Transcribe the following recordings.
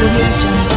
audio jungle.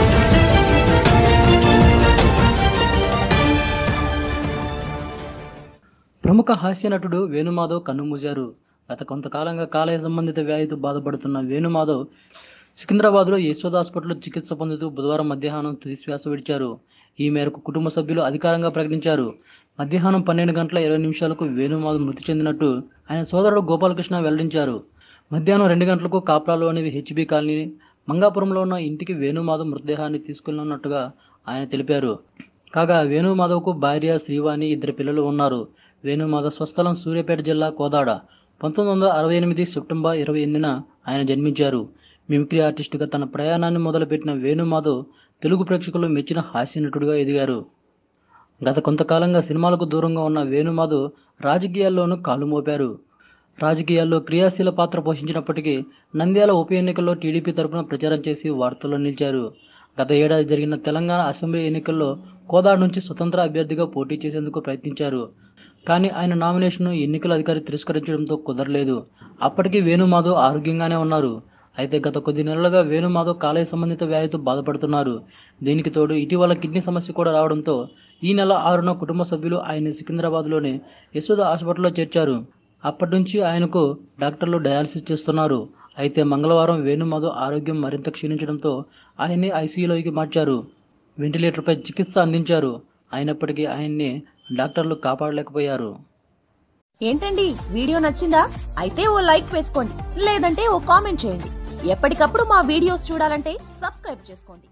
ప్రముఖ హాస్య నటుడు వేణుమాధవ్ కన్నుమూశారు గత కొంతకాలంగా కాలేయ సంబంధిత వ్యాధితో బాధపడుతున్న వేణుమాధవ్ సికింద్రాబాద్లో యశోద హాస్పిటల్లో చికిత్స పొందుతూ బుధవారం మధ్యాహ్నం తుది శ్వాస విడిచారు ఈ మేరకు కుటుంబ సభ్యులు అధికారంగా ప్రకటించారు మధ్యాహ్నం పన్నెండు గంటల ఇరవై నిమిషాలకు వేణుమాధవ్ మృతి చెందినట్టు ఆయన సోదరుడు గోపాలకృష్ణ వెల్లడించారు మధ్యాహ్నం రెండు గంటలకు కాప్రాలోని హెచ్బి కాలనీ మంగాపురంలో ఉన్న ఇంటికి వేణుమాధవ్ మృతదేహాన్ని తీసుకెళ్లనున్నట్టుగా ఆయన తెలిపారు కాగా వేణుమాధవ్కు భార్య శ్రీవాణి ఇద్దరు పిల్లలు ఉన్నారు వేణుమాధవ్ స్వస్థలం సూర్యాపేట జిల్లా కోదాడ పంతొమ్మిది వందల అరవై ఎనిమిది సెప్టెంబర్ ఇరవై ఎనిమిదిన ఆయన జన్మించారు మిమిక్రీ ఆర్టిస్టుగా తన ప్రయాణాన్ని మొదలుపెట్టిన వేణుమాధవ్ తెలుగు ప్రేక్షకులు మెచ్చిన హాస్య నటుడిగా ఎదిగారు గత కొంతకాలంగా సినిమాలకు దూరంగా ఉన్న వేణుమాధవ్ రాజకీయాల్లోనూ కాలు మోపారు రాజకీయాల్లో క్రియాశీల పాత్ర పోషించినప్పటికీ నంద్యాల ఉప ఎన్నికల్లో టీడీపీ తరపున ప్రచారం చేసి వార్తల్లో నిలిచారు గత ఏడాది జరిగిన తెలంగాణ అసెంబ్లీ ఎన్నికల్లో కోదాడ నుంచి స్వతంత్ర అభ్యర్థిగా పోటీ చేసేందుకు ప్రయత్నించారు కానీ ఆయన నామినేషన్ను ఎన్నికల అధికారి తిరస్కరించడంతో కుదరలేదు అప్పటికి వేణుమాధవ్ ఆరోగ్యంగానే ఉన్నారు అయితే గత కొద్ది నెలలుగా వేణుమాధవ్ కాలేయ సంబంధిత వ్యాధితో బాధపడుతున్నారు దీనికి తోడు ఇటీవల కిడ్నీ సమస్య కూడా రావడంతో ఈ నెల ఆరున కుటుంబ సభ్యులు ఆయన్ని సికింద్రాబాద్లోని యశోద హాస్పిటల్లో చేర్చారు అప్పటి నుంచి ఆయనకు డాక్టర్లు డయాలసిస్ చేస్తున్నారు అయితే మంగళవారం వేణుమాధవ్ ఆరోగ్యం మరింత క్షీణించడంతో ఆయన్ని ఐసీయూలోకి మార్చారు వెంటిలేటర్పై చికిత్స అందించారు అయినప్పటికీ ఆయన్ని డాక్టర్లు కాపాడలేకపోయారు ఏంటండి వీడియో నచ్చిందా అయితే ఓ లైక్ వేసుకోండి లేదంటే ఓ కామెంట్ చేయండి ఎప్పటికప్పుడు మా వీడియోస్ చూడాలంటే సబ్స్క్రైబ్ చేసుకోండి